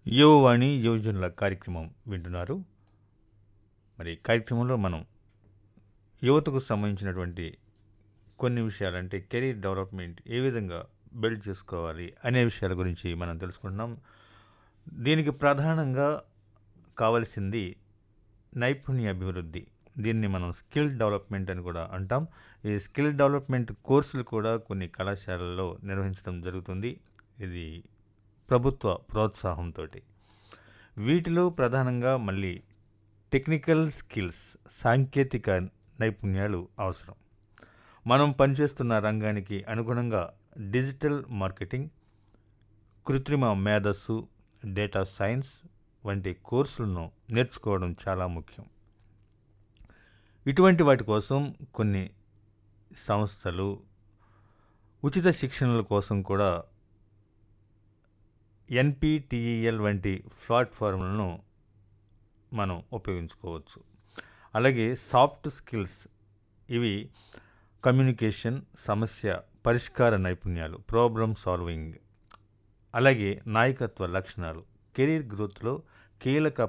యువవాణి యువజనుల కార్యక్రమం వింటున్నారు మరి కార్యక్రమంలో మనం యువతకు సంబంధించినటువంటి కొన్ని విషయాలు అంటే కెరీర్ డెవలప్మెంట్ ఏ విధంగా బిల్డ్ చేసుకోవాలి అనే విషయాల గురించి మనం తెలుసుకుంటున్నాం దీనికి ప్రధానంగా కావలసింది నైపుణ్య అభివృద్ధి దీన్ని మనం స్కిల్ డెవలప్మెంట్ అని కూడా అంటాం ఈ స్కిల్ డెవలప్మెంట్ కోర్సులు కూడా కొన్ని కళాశాలల్లో నిర్వహించడం జరుగుతుంది ఇది ప్రభుత్వ ప్రోత్సాహంతో వీటిలో ప్రధానంగా మళ్ళీ టెక్నికల్ స్కిల్స్ సాంకేతిక నైపుణ్యాలు అవసరం మనం పనిచేస్తున్న రంగానికి అనుగుణంగా డిజిటల్ మార్కెటింగ్ కృత్రిమ మేధస్సు డేటా సైన్స్ వంటి కోర్సులను నేర్చుకోవడం చాలా ముఖ్యం ఇటువంటి వాటి కోసం కొన్ని సంస్థలు ఉచిత శిక్షణల కోసం కూడా ఎన్పిటిఈఎల్ వంటి ప్లాట్ఫామ్లను మనం ఉపయోగించుకోవచ్చు అలాగే సాఫ్ట్ స్కిల్స్ ఇవి కమ్యూనికేషన్ సమస్య పరిష్కార నైపుణ్యాలు ప్రాబ్లమ్ సాల్వింగ్ అలాగే నాయకత్వ లక్షణాలు కెరీర్ గ్రోత్లో కీలక